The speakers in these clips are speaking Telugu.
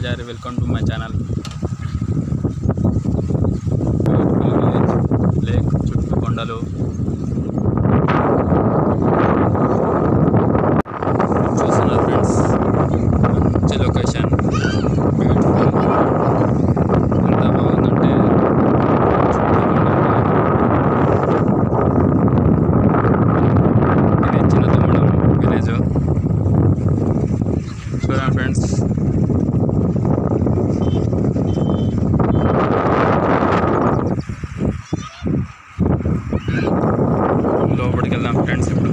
పూజారి welcome to my channel lake చుట్టూ కొండలు చూస్తున్నారు ఫ్రెండ్స్ మంచి లొకేషన్ బ్యూటిఫుల్ ఎంత బాగుందంటే ఇది చిన్న తమ్ముడం విలేజ్ చూడండి ఫ్రెండ్స్ లోపలికి వెళ్దాం ఫ్రెండ్స్ ఇప్పుడు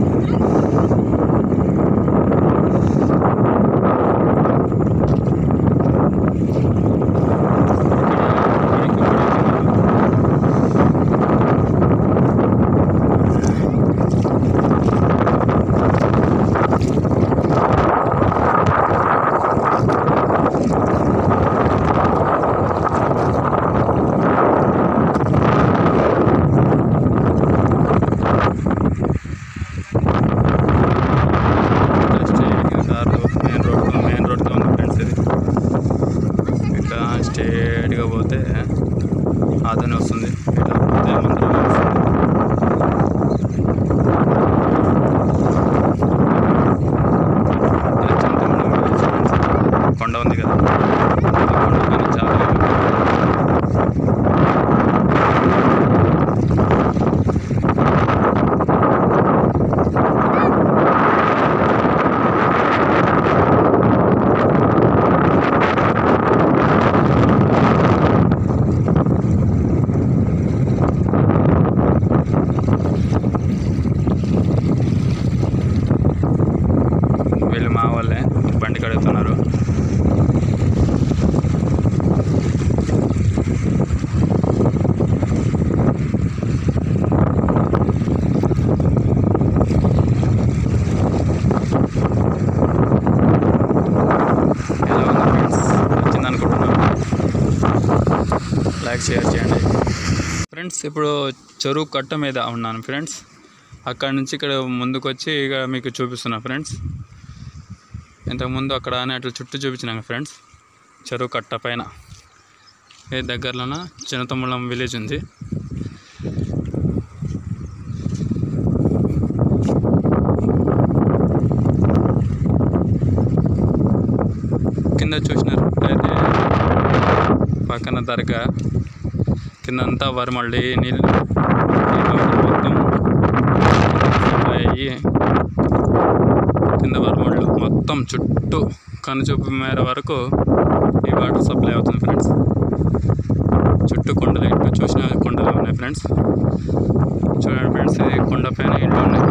కార్లు మెయిన్ రోడ్ మెయిన్ రోడ్తో ఉంది ఫ్రెండ్స్ ఇది ఇట్లా స్ట్రేట్గా పోతే అతనే వస్తుంది ఇట్లా పోతే మందిరం వస్తుంది ఇది చింతమూడి village friends. కొండ ఉంది కదా ఆ కొండ పైన చాలా ఇల్లు. వీళ్ళు మా వాళ్ళే బండి కడుగుతున్నారు ఎలా ఉంది ఫ్రెండ్స్ నచ్చింది అనుకుంటున్నాను లైక్ షేర్ చేయండి ఫ్రెండ్స్ ఇప్పుడు చెరువు కట్ట మీద ఉన్నాను ఫ్రెండ్స్ అక్కడ నుంచి ఇక్కడ ముందుకు వచ్చి ఇక మీకు చూపిస్తున్నా ఫ్రెండ్స్ ఇంతకుముందు అక్కడ అని అట్లా చుట్టూ చూపించినాను ఫ్రెండ్స్ చెరువు కట్ట పైన ఏ దగ్గరలోన చిన్నతమ్ముళం విలేజ్ ఉంది కింద చూసినట్లయితే పక్కన దర్గా కిందంతా వరమళ్ళి నీళ్ళు నీళ్ళు మొత్తం అయ్యి కింద వరమళ్ళు మొత్తం చుట్టూ కనుచూపు మేర వరకు ఈ వాటర్ సప్లై అవుతుంది ఫ్రెండ్స్ చుట్టూ కొండలు ఇటు చూసిన కొండలు ఉన్నాయి ఫ్రెండ్స్ చూడండి ఫ్రెండ్స్ ఇది కొండ పైన ఇల్లు ఉన్నాయి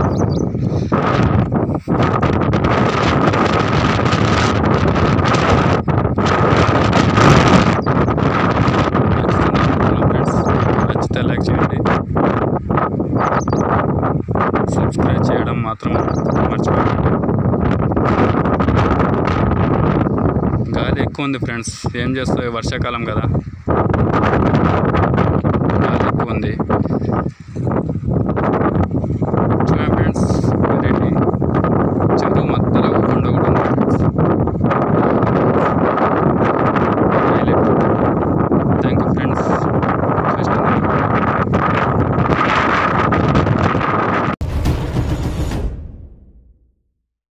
ఫ్రెండ్స్ నచ్చితే లైక్ చేయండి సబ్స్క్రైబ్ చేయడం మాత్రం మర్చిపోకండి గాలి ఎక్కువ ఉంది ఫ్రెండ్స్ ఏం చేస్తావు వర్షాకాలం కదా గాలి ఎక్కువ ఉంది